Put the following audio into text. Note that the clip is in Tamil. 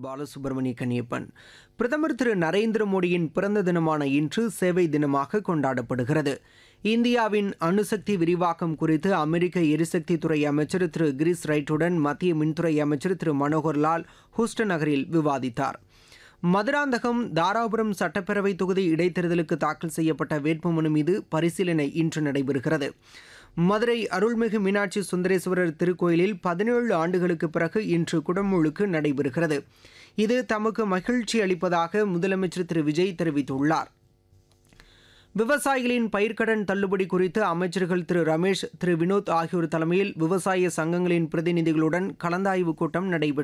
பாலசுப்ரமணிய கன்னியப்பன் பிரதமர் திரு நரேந்திர மோடியின் பிறந்த தினமான இன்று சேவை தினமாக கொண்டாடப்படுகிறது இந்தியாவின் அணுசக்தி விரிவாக்கம் குறித்து அமெரிக்க எரிசக்தி துறை அமைச்சர் திரு கிரிஸ் ரைட்டுடன் மத்திய மின்துறை அமைச்சர் திரு மனோகர் லால் ஹூஸ்டன் நகரில் விவாதித்தார் மதுராந்தகம் தாராபுரம் சட்டப்பேரவை தொகுதி இடைத்தேர்தலுக்கு தாக்கல் செய்யப்பட்ட வேட்புமனு மீது பரிசீலனை இன்று நடைபெறுகிறது மதுரை அருள்மிகு மீனாட்சி சுந்தரேஸ்வரர் திருக்கோயிலில் பதினேழு ஆண்டுகளுக்கு பிறகு இன்று குடமுழுக்கு நடைபெறுகிறது இது தமக்கு மகிழ்ச்சி அளிப்பதாக முதலமைச்சர் திரு விஜய் தெரிவித்துள்ளார் விவசாயிகளின் பயிர்க்கடன் தள்ளுபடி குறித்து அமைச்சர்கள் திரு ரமேஷ் திரு வினோத் ஆகியோர் தலைமையில் விவசாய சங்கங்களின் பிரதிநிதிகளுடன் கலந்தாய்வு கூட்டம் நடைபெற்றது